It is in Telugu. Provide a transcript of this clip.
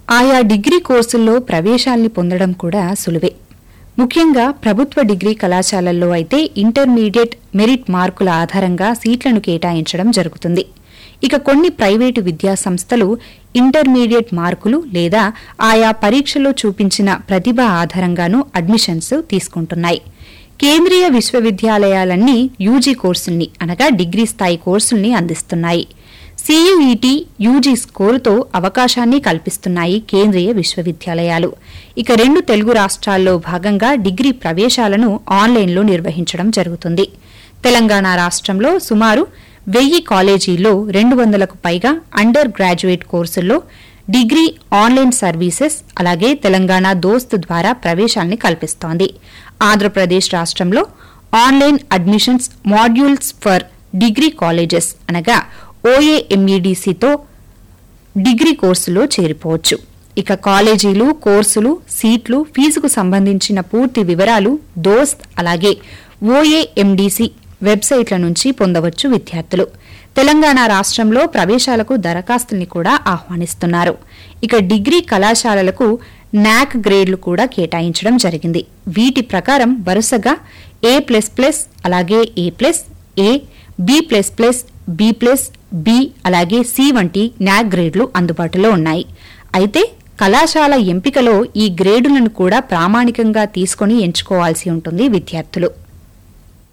ఆయా డిగ్రీ కోర్సుల్లో ప్రవేశాల్ని పొందడం కూడా సులువే ముఖ్యంగా ప్రభుత్వ డిగ్రీ కళాశాలల్లో అయితే ఇంటర్మీడియట్ మెరిట్ మార్కుల ఆధారంగా సీట్లను కేటాయించడం జరుగుతుంది ఇక కొన్ని ప్రైవేటు విద్యా సంస్థలు ఇంటర్మీడియట్ మార్కులు లేదా ఆయా పరీక్షలో చూపించిన ప్రతిభ ఆధారంగానూ అడ్మిషన్స్ తీసుకుంటున్నాయి కేంద్రీయ విశ్వవిద్యాలయాలన్నీ యూజీ కోర్సుల్ని అనగా డిగ్రీ స్థాయి కోర్సుల్ని అందిస్తున్నాయి సీయుఈటీ యూజీ స్కోరుతో అవకాశాన్ని కల్పిస్తున్నాయి కేంద్రీయ విశ్వవిద్యాలయాలు ఇక రెండు తెలుగు రాష్ట్రాల్లో భాగంగా డిగ్రీ ప్రవేశాలను ఆన్లైన్లో నిర్వహించడం జరుగుతుంది తెలంగాణ రాష్ట్రంలో సుమారు వెయ్యి కాలేజీల్లో రెండు వందలకు పైగా అండర్ గ్రాడ్యుయేట్ కోర్సుల్లో డిగ్రీ ఆన్లైన్ సర్వీసెస్ అలాగే తెలంగాణ దోస్త్ ద్వారా ప్రవేశాల్ని కల్పిస్తోంది ఆంధ్రప్రదేశ్ రాష్ట్రంలో online admissions modules for degree colleges అనగా ఓఏఎంఈడిసితో డిగ్రీ కోర్సులో చేరిపోవచ్చు ఇక కాలేజీలు కోర్సులు సీట్లు ఫీజుకు సంబంధించిన పూర్తి వివరాలు దోస్త్ అలాగే ఓఏఎండిసి వెబ్సైట్ల నుంచి పొందవచ్చు విద్యార్థులు తెలంగాణ రాష్ట్రంలో ప్రవేశాలకు దరఖాస్తుల్ని కూడా ఆహ్వానిస్తున్నారు ఇక డిగ్రీ కళాశాలలకు నాక్ గ్రేడ్లు కూడా కేటాయించడం జరిగింది వీటి ప్రకారం వరుసగా ఏ ప్లస్ ప్లస్ అలాగే A plus A B plus plus B plus B అలాగే సి వంటి నాక్ గ్రేడ్లు అందుబాటులో ఉన్నాయి అయితే కళాశాల ఎంపికలో ఈ గ్రేడులను కూడా ప్రామాణికంగా తీసుకొని ఎంచుకోవాల్సి ఉంటుంది విద్యార్థులు